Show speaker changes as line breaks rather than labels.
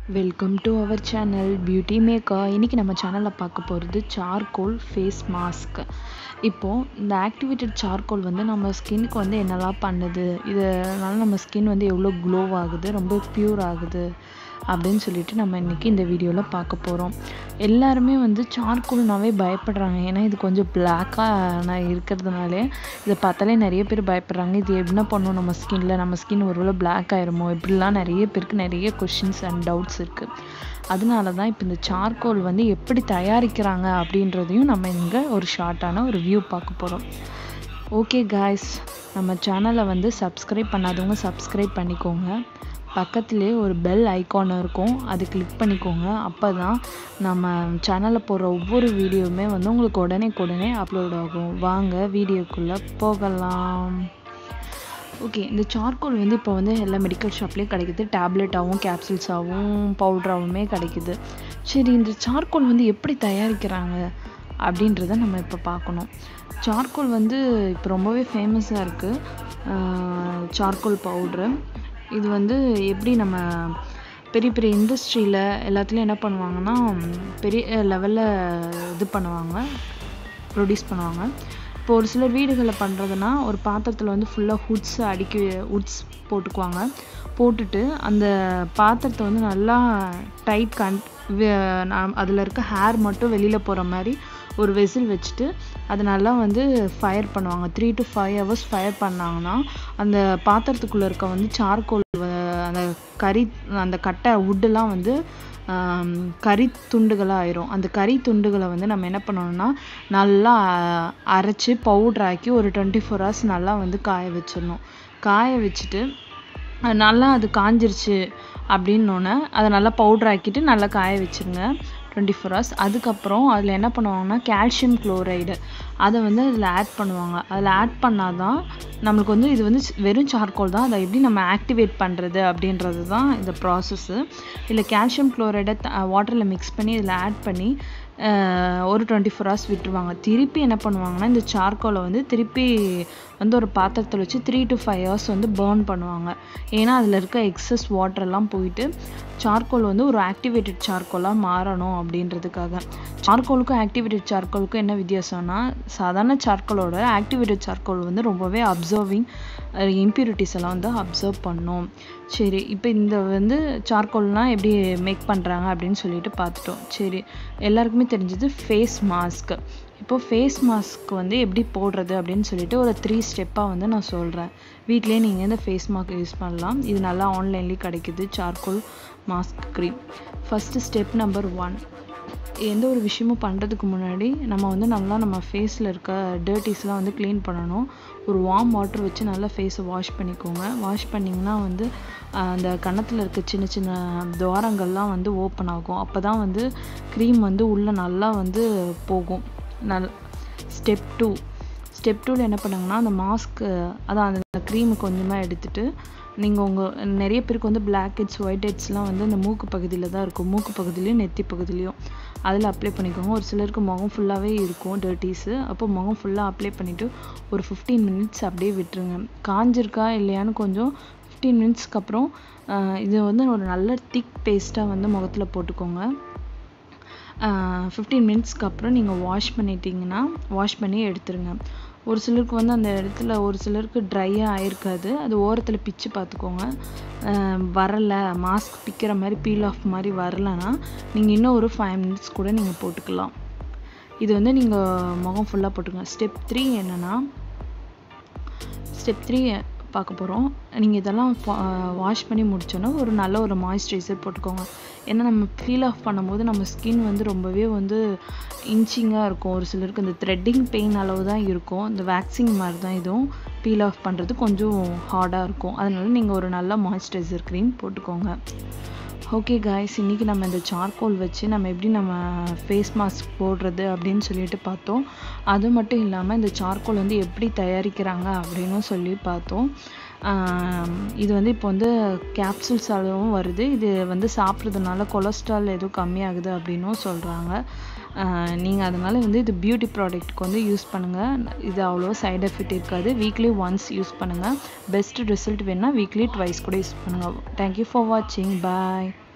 welcome to our channel beauty maker இன்றைக்கி நம்ம சேனலில் பார்க்க போகிறது சார்கோல் ஃபேஸ் மாஸ்க் இப்போது இந்த ஆக்டிவேட்டட் சார்கோல் வந்து நம்ம ஸ்கின்னுக்கு வந்து என்னெல்லாம் பண்ணுது இதனால நம்ம ஸ்கின் வந்து எவ்வளோ க்ளோ ஆகுது ரொம்ப ப்யூர் ஆகுது அப்படின்னு சொல்லிட்டு நம்ம இன்றைக்கி இந்த வீடியோவில் பார்க்க போகிறோம் எல்லாருமே வந்து சார்கோல்னாவே பயப்படுறாங்க ஏன்னா இது கொஞ்சம் பிளாக்காக நான் இருக்கிறதுனாலே இதை பார்த்தாலே நிறைய பேர் பயப்படுறாங்க இது என்ன பண்ணும் நம்ம ஸ்கின்ல நம்ம ஸ்கின் ஒருவேளை பிளாக் ஆயிருமோ இப்படிலாம் நிறைய பேருக்கு நிறைய கொஷின்ஸ் அண்ட் டவுட்ஸ் இருக்குது அதனால தான் இப்போ இந்த சார்கோல் வந்து எப்படி தயாரிக்கிறாங்க அப்படின்றதையும் நம்ம இங்கே ஒரு ஷார்ட்டான ஒரு வியூ பார்க்க போகிறோம் ஓகே காய்ஸ் நம்ம சேனலை வந்து சப்ஸ்கிரைப் பண்ணாதவங்க சப்ஸ்கிரைப் பண்ணிக்கோங்க பக்கத்துலேயே ஒரு பெல் ஐக்கான் இருக்கும் அது கிளிக் பண்ணிக்கோங்க அப்போ தான் நம்ம சேனலில் போடுற ஒவ்வொரு வீடியோவுமே வந்து உங்களுக்கு உடனே உடனே அப்லோட் ஆகும் வாங்க வீடியோக்குள்ளே போகலாம் ஓகே இந்த சார்கோல் வந்து இப்போ வந்து எல்லா மெடிக்கல் ஷாப்லேயும் கிடைக்குது டேப்லெட்டாகவும் கேப்சூல்ஸாகவும் பவுட்ராகவுமே கிடைக்குது சரி இந்த சார்கோல் வந்து எப்படி தயாரிக்கிறாங்க அப்படின்றத நம்ம இப்போ பார்க்கணும் சார்கோல் வந்து இப்போ ரொம்பவே ஃபேமஸாக இருக்குது சார்கோல் பவுட்ரு இது வந்து எப்படி நம்ம பெரிய பெரிய இண்டஸ்ட்ரியில் எல்லாத்துலேயும் என்ன பண்ணுவாங்கன்னா பெரிய லெவலில் இது பண்ணுவாங்க ப்ரொடியூஸ் பண்ணுவாங்க இப்போ ஒரு சிலர் வீடுகளில் பண்ணுறதுனா ஒரு பாத்திரத்தில் வந்து ஃபுல்லாக ஹுட்ஸ் அடுக்கி ஹுட்ஸ் போட்டுக்குவாங்க போட்டுட்டு அந்த பாத்திரத்தை வந்து நல்லா டைட் கன் அதில் இருக்க ஹேர் மட்டும் வெளியில் போகிற மாதிரி ஒரு வெசில் வச்சுட்டு அதை நல்லா வந்து ஃபயர் பண்ணுவாங்க three to five hours fire பண்ணாங்கன்னா அந்த பாத்திரத்துக்குள்ளே இருக்க வந்து சார்கோல் அந்த கறி அந்த கட்டை வுட்டெல்லாம் வந்து கறி துண்டுகளாக ஆயிரும் அந்த கறி துண்டுகளை வந்து நம்ம என்ன பண்ணணும்னா நல்லா அரைச்சி பவுட்ராக்கி ஒரு டுவெண்ட்டி ஃபோர் ஹவர்ஸ் நல்லா வந்து காய வச்சிடணும் காய வச்சுட்டு நல்லா அது காஞ்சிருச்சு அப்படின்னோடனே அதை நல்லா பவுட்ரு ஆக்கிட்டு நல்லா காய வச்சுருங்க டுவெண்ட்டி ஃபோர் ஹவர்ஸ் அதுக்கப்புறம் அதில் என்ன பண்ணுவாங்கன்னா கால்சியம் குளோரைடு அதை வந்து அதில் ஆட் பண்ணுவாங்க அதில் ஆட் பண்ணால் தான் நம்மளுக்கு வந்து இது வந்து வெறும் சார்கோல் தான் அதை எப்படி நம்ம ஆக்டிவேட் பண்ணுறது அப்படின்றது தான் இந்த ப்ராசஸ்ஸு இதில் கால்சியம் குளோரைடை வாட்டரில் மிக்ஸ் பண்ணி இதில் ஆட் பண்ணி ஒரு டுவெண்ட்டி ஃபோர் ஹவர்ஸ் விட்டுருவாங்க திருப்பி என்ன பண்ணுவாங்கன்னா இந்த சார்கோலை வந்து திருப்பி வந்து ஒரு பாத்திரத்தில் வச்சு த்ரீ டு ஃபைவ் ஹவர்ஸ் வந்து பேர்ன் பண்ணுவாங்க ஏன்னா அதில் இருக்க எக்ஸஸ் வாட்டர்லாம் போயிட்டு சார்கோல் வந்து ஒரு ஆக்டிவேட்டட் சார்கோலாக மாறணும் அப்படின்றதுக்காக சார்கோலுக்கும் ஆக்டிவேட்டட் சார்கோலுக்கும் என்ன வித்தியாசம்னா சாதாரண சார்கோலோட ஆக்டிவேட்டட் சார்கோல் வந்து ரொம்பவே அப்சர்விங் இம்ப்யூரிட்டிஸ் எல்லாம் வந்து அப்சர்வ் பண்ணும் சரி இப்போ இந்த வந்து சார்கோல்னால் எப்படி மேக் பண்ணுறாங்க அப்படின்னு சொல்லிட்டு பார்த்துட்டோம் சரி எல்லாருக்குமே தெரிஞ்சது ஃபேஸ் மாஸ்க் இப்போது ஃபேஸ் மாஸ்க் வந்து எப்படி போடுறது அப்படின்னு சொல்லிட்டு ஒரு த்ரீ ஸ்டெப்பாக வந்து நான் சொல்கிறேன் வீட்லேயே நீங்கள் இந்த ஃபேஸ் மாஸ்க் யூஸ் பண்ணலாம் இது நல்லா ஆன்லைன்லேயே கிடைக்குது charcoal mask cream first step number one எந்த ஒரு விஷயமும் பண்ணுறதுக்கு முன்னாடி நம்ம வந்து நல்லா நம்ம ஃபேஸில் இருக்க டர்ட்டிஸ்லாம் வந்து க்ளீன் பண்ணணும் ஒரு வார்ம் வாட்டர் வச்சு நல்லா ஃபேஸை வாஷ் பண்ணிக்கோங்க வாஷ் பண்ணிங்கன்னா வந்து அந்த கன்னத்தில் இருக்க சின்ன சின்ன துவாரங்கள்லாம் வந்து ஓப்பன் ஆகும் அப்போ தான் வந்து க்ரீம் வந்து உள்ளே நல்லா வந்து போகும் நல் ஸ்டெப் டூ ஸ்டெப் டூவில் என்ன பண்ணாங்கன்னா அந்த மாஸ்க்கு அதான் அந்த க்ரீமை கொஞ்சமாக எடுத்துகிட்டு நீங்கள் உங்கள் நிறைய பேருக்கு வந்து பிளாக் ஹெட்ஸ் ஒயிட் ஹெட்ஸ்லாம் வந்து இந்த மூக்கு பகுதியில் தான் இருக்கும் மூக்கு பகுதியிலையும் நெத்தி பகுதியிலையும் அதில் அப்ளை பண்ணிக்கோங்க ஒரு சிலருக்கு முகம் ஃபுல்லாகவே இருக்கும் டர்ட்டிஸு அப்போ முகம் ஃபுல்லாக அப்ளை பண்ணிவிட்டு ஒரு ஃபிஃப்டீன் மினிட்ஸ் அப்படியே விட்டுருங்க காஞ்சிருக்கா இல்லையான்னு கொஞ்சம் ஃபிஃப்டீன் மினிட்ஸ்க்கு அப்புறம் இது வந்து ஒரு நல்ல திக் பேஸ்ட்டாக வந்து முகத்தில் போட்டுக்கோங்க ஃபிஃப்டீன் மினிட்ஸ்க்கு அப்புறம் நீங்கள் வாஷ் பண்ணிட்டீங்கன்னா வாஷ் பண்ணி எடுத்துருங்க ஒரு சிலருக்கு வந்து அந்த இடத்துல ஒரு சிலருக்கு ட்ரையாக ஆயிருக்காது அது ஓரத்தில் பிச்சு பார்த்துக்கோங்க வரலை மாஸ்க் பிக்கிற மாதிரி பீல் ஆஃப் மாதிரி வரலைன்னா நீங்கள் இன்னும் ஒரு ஃபைவ் மினிட்ஸ் கூட நீங்கள் போட்டுக்கலாம் இது வந்து நீங்கள் முகம் ஃபுல்லாக போட்டுக்கோங்க ஸ்டெப் த்ரீ என்னென்னா ஸ்டெப் த்ரீ பார்க்க போகிறோம் நீங்கள் இதெல்லாம் வாஷ் பண்ணி முடிச்சோன்னா ஒரு நல்ல ஒரு மாய்ஸ்சரைசர் போட்டுக்கோங்க ஏன்னா நம்ம ஃபீல் ஆஃப் பண்ணும்போது நம்ம ஸ்கின் வந்து ரொம்பவே வந்து இன்ச்சிங்காக இருக்கும் ஒரு சிலருக்கு இந்த த்ரெட்டிங் பெயின் அளவு தான் இருக்கும் இந்த வேக்சிங் மாதிரி தான் இதுவும் பீல் ஆஃப் பண்ணுறது கொஞ்சம் ஹார்டாக இருக்கும் அதனால நீங்கள் ஒரு நல்ல மாய்ஸ்சரைசர் க்ரீம் போட்டுக்கோங்க ஓகே காய்ஸ் இன்றைக்கி நம்ம இந்த சார்கோல் வச்சு நம்ம எப்படி நம்ம ஃபேஸ் மாஸ்க் போடுறது அப்படின்னு சொல்லிட்டு பார்த்தோம் அது மட்டும் இல்லாமல் இந்த சார்கோல் வந்து எப்படி தயாரிக்கிறாங்க அப்படின்னு சொல்லி பார்த்தோம் இது வந்து இப்போ வந்து கேப்சூல்ஸாகவும் வருது இது வந்து சாப்பிட்றதுனால கொலஸ்ட்ரால் எதுவும் கம்மியாகுது அப்படின்னும் சொல்கிறாங்க நீங்கள் அதனால் வந்து இது பியூட்டி ப்ராடக்ட்க்கு வந்து யூஸ் பண்ணுங்கள் இது அவ்வளோ சைட் எஃபெக்ட் இருக்காது வீக்லி ஒன்ஸ் யூஸ் பண்ணுங்கள் பெஸ்ட் ரிசல்ட் வேணால் வீக்லி ட்வைஸ் கூட யூஸ் பண்ணுங்கள் தேங்க்யூ ஃபார் வாட்சிங் பாய்